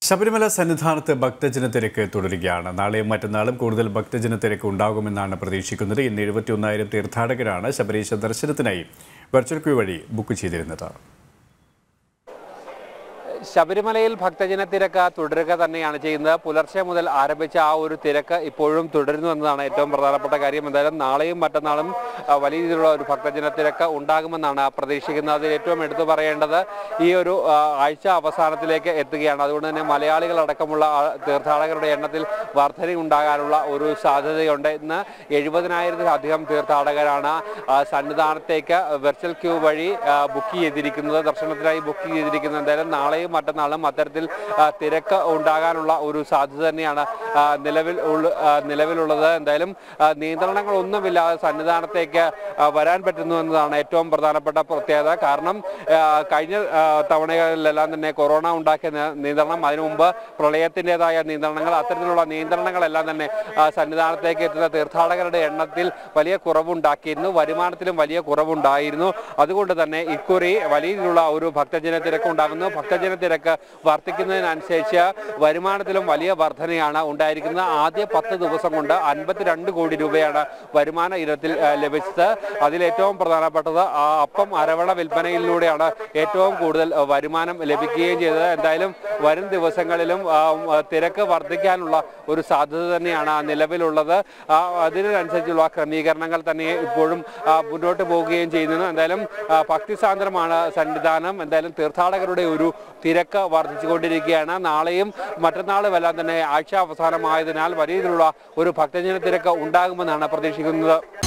ശബരിമല സന്നിധാനത്ത് ഭക്തജന തിരക്ക് തുടരുകയാണ് നാളെയും മറ്റന്നാളും കൂടുതൽ ഭക്തജന തിരക്ക് ഉണ്ടാകുമെന്നാണ് പ്രതീക്ഷിക്കുന്നത് ഇന്ന് എഴുപത്തിയൊന്നായിരം തീർത്ഥാടകരാണ് ശബരീശ ദർശനത്തിനായി വെർച്വൽ ക്യൂ വഴി ബുക്ക് ചെയ്തിരുന്നത് ശബരിമലയിൽ ഭക്തജന തിരക്ക് തുടരുക തന്നെയാണ് ചെയ്യുന്നത് പുലർച്ചെ മുതൽ ആരംഭിച്ച ആ ഒരു തിരക്ക് ഇപ്പോഴും തുടരുന്നു എന്നതാണ് ഏറ്റവും പ്രധാനപ്പെട്ട കാര്യം എന്തായാലും നാളെയും മറ്റന്നാളും ആ, വലിയ രീതിയിലുള്ള ഒരു ഭക്തജന തിരക്ക് ഉണ്ടാകുമെന്നാണ് പ്രതീക്ഷിക്കുന്നത് അതിൽ ഏറ്റവും എടുത്തു പറയേണ്ടത് ഈ ഒരു ആ, ആഴ്ച അവസാനത്തിലേക്ക് എത്തുകയാണ് അതുകൊണ്ട് തന്നെ മലയാളികളടക്കമുള്ള ആ, തീർത്ഥാടകരുടെ എണ്ണത്തിൽ വർധനയുണ്ടാകാനുള്ള ഒരു സാധ്യതയുണ്ട് ഇന്ന് എഴുപതിനായിരത്തിലധികം തീർത്ഥാടകരാണ് ആ, സന്നിധാനത്തേക്ക് വെർച്വൽ ക്യൂ വഴി ആ, ബുക്ക് ചെയ്തിരിക്കുന്നത് ദർശനത്തിനായി ബുക്ക് ചെയ്തിരിക്കുന്നത് എന്തായാലും നാളെയും മറ്റന്നാളും അത്തരത്തിൽ ആ, തിരക്ക് ഉണ്ടാകാനുള്ള ഒരു സാധ്യത തന്നെയാണ് ആ, നിലവിൽ ഉള്ള- ആ, നിലവിലുള്ളത് എന്തായാലും ആ, നിയന്ത്രണങ്ങളൊന്നുമില്ലാതെ സന്നിധാനത്തേക്ക് ആ, വരാൻ പറ്റുന്നു എന്നതാണ് ഏറ്റവും പ്രധാനപ്പെട്ട പ്രത്യേകത കാരണം ആ, കഴിഞ്ഞ ആ, തവണകളിലെല്ലാം തന്നെ കൊറോണ ഉണ്ടാക്കിയ നി- നിയന്ത്രണം അതിനു മുമ്പ് പ്രളയത്തിൻ്റെതായ നിയന്ത്രണങ്ങൾ അത്തരത്തിലുള്ള നിയന്ത്രണങ്ങളെല്ലാം തന്നെ ആ, സന്നിധാനത്തേക്ക് എത്തുന്ന തീർത്ഥാടകരുടെ എണ്ണത്തിൽ വലിയ കുറവുണ്ടാക്കിയിരുന്നു വരുമാനത്തിലും വലിയ കുറവുണ്ടായിരുന്നു അതുകൊണ്ട് തന്നെ ഇക്കുറി വലിയ രീതിയിലുള്ള ഒരു ഭക്തജന തിരക്ക് ഉണ്ടാകുന്നു ഭക്തജന തിരക്ക് വർദ്ധിക്കുന്നതിനനുസരിച്ച് വരുമാനത്തിലും വലിയ വർധനയാണ് ഉണ്ടായിരിക്കുന്നത് ആദ്യ പത്ത് ദിവസം കൊണ്ട് അൻപത്തിരണ്ട് കോടി രൂപയാണ് വരുമാന ഇനത്തിൽ ആ, ലഭിച്ചത് അതിലേറ്റവും പ്രധാനപ്പെട്ടത് ആ അപ്പം അരവണ വിൽപ്പനയിലൂടെയാണ് ഏറ്റവും കൂടുതൽ ആ, വരുമാനം ലഭിക്കുകയും ചെയ്തത് എന്തായാലും വരും ദിവസങ്ങളിലും ആ, ഉം, ആ, തിരക്ക് വർദ്ധിക്കാനുള്ള ഒരു സാധ്യത തന്നെയാണ് നിലവിലുള്ളത് ആ, അതിനനുസരിച്ചുള്ള ക്രമീകരണങ്ങൾ തന്നെ ഇപ്പോഴും ആ, മുന്നോട്ട് പോവുകയും ചെയ്യുന്നു എന്തായാലും ആ, ഭക്തിസാന്ദ്രമാണ് സന്നിധാനം എന്തായാലും തീർത്ഥാടകരുടെ ഒരു തിരക്ക് വർദ്ധിച്ചുകൊണ്ടിരിക്കുകയാണ് നാളെയും മറ്റന്നാളും എല്ലാം തന്നെ ആഴ്ച അവസാനമായതിനാൽ വലിയ രീതിയിലുള്ള ഒരു ഭക്തജന തിരക്ക് ഉണ്ടാകുമെന്നാണ് പ്രതീക്ഷിക്കുന്നത്